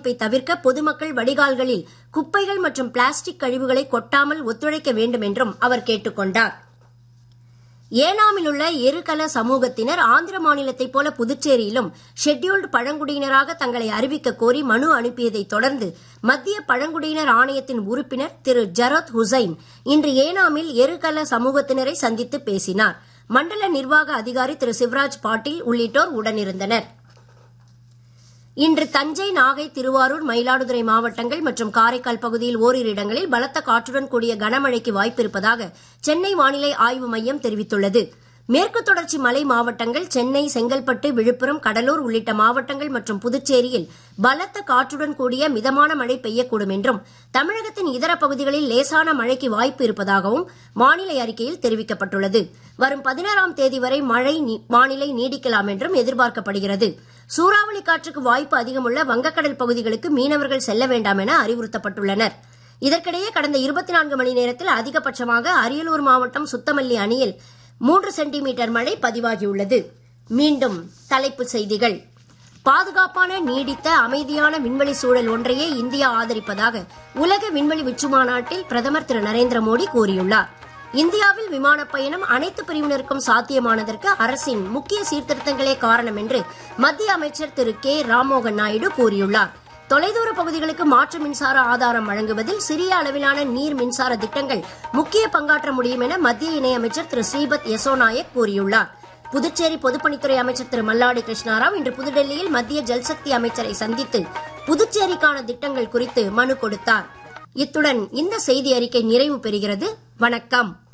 பாதிப்பை தவிர்க்க பொதுமக்கள் வடிகால்களில் குப்பைகள் மற்றும் பிளாஸ்டிக் கழிவுகளை கொட்டாமல் ஒத்துழைக்க வேண்டும் என்றும் அவர் கேட்டுக் கொண்டார் ஏனாமில் உள்ள எருகல சமூகத்தினர் ஆந்திர மாநிலத்தைப் போல புதுச்சேரியிலும் ஷெட்யூல்டு பழங்குடியினராக தங்களை அறிவிக்க கோரி மனு அனுப்பியதைத் தொடர்ந்து மத்திய பழங்குடியினர் ஆணையத்தின் உறுப்பினர் திரு ஜரோத் ஹுசைன் இன்று ஏனாமில் எருகல சமூகத்தினரை சந்தித்து பேசினார் மண்டல நிர்வாக அதிகாரி திரு சிவராஜ் பாட்டீல் உள்ளிட்டோர் உடனிருந்தனர் இன்று தஞ்சை நாகை திருவாரூர் மயிலாடுதுறை மாவட்டங்கள் மற்றும் காரைக்கால் பகுதியில் ஓரிரு இடங்களில் பலத்த காற்றுடன் கூடிய கனமழைக்கு வாய்ப்பிருப்பதாக சென்னை வானிலை ஆய்வு மையம் தெரிவித்துள்ளது மேற்கு தொடர்ச்சி மலை மாவட்டங்கள் சென்னை செங்கல்பட்டு விழுப்புரம் கடலூர் உள்ளிட்ட மாவட்டங்கள் மற்றும் புதுச்சேரியில் பலத்த காற்றுடன் கூடிய மிதமான மழை பெய்யக்கூடும் என்றும் தமிழகத்தின் இதர பகுதிகளில் லேசான மழைக்கு வாய்ப்பு இருப்பதாகவும் வானிலை அறிக்கையில் தெரிவிக்கப்பட்டுள்ளது வரும் பதினாறாம் தேதி வரை மழை வானிலை நீடிக்கலாம் என்றும் எதிர்பார்க்கப்படுகிறது சூறாவளி காற்றுக்கு வாய்ப்பு அதிகமுள்ள வங்கக்கடல் பகுதிகளுக்கு மீனவர்கள் செல்ல வேண்டாம் என அறிவுறுத்தப்பட்டுள்ளனர் இதற்கிடையே கடந்த இருபத்தி நான்கு மணி நேரத்தில் அதிகபட்சமாக அரியலூர் மாவட்டம் சுத்தமல்லி அணியில் மூன்று சென்டிமீட்டர் மழை பதிவாகியுள்ளது மீண்டும் தலைப்புச் செய்திகள் பாதுகாப்பான நீடித்த அமைதியான விண்வெளி சூழல் ஒன்றையே இந்தியா ஆதரிப்பதாக உலக விண்வெளி உச்சி மாநாட்டில் பிரதமர் திரு நரேந்திர மோடி கூறியுள்ளார் இந்தியாவில் விமானப் பயணம் அனைத்து பிரிவினருக்கும் சாத்தியமானதற்கு அரசின் முக்கிய சீர்திருத்தங்களே காரணம் என்று மத்திய அமைச்சர் திரு கே ராம்மோகன் நாயுடு கூறியுள்ளார் தொலைதூர பகுதிகளுக்கு மாற்று மின்சார ஆதாரம் வழங்குவதில் சிறிய அளவிலான நீர் மின்சார திட்டங்கள் முக்கிய பங்காற்ற முடியும் என மத்திய இணையமைச்சர் திரு ஸ்ரீபத் யசோ நாயக் கூறியுள்ளார் புதுச்சேரி பொதுப்பணித்துறை அமைச்சர் திரு மல்லாடி கிருஷ்ணாராவ் இன்று புதுடெல்லியில் மத்திய ஜல்சக்தி அமைச்சரை சந்தித்து புதுச்சேரிக்கான திட்டங்கள் குறித்து மனு கொடுத்தார் இத்துடன் இந்த செய்தி அறிக்கை நிறைவு பெறுகிறது வணக்கம்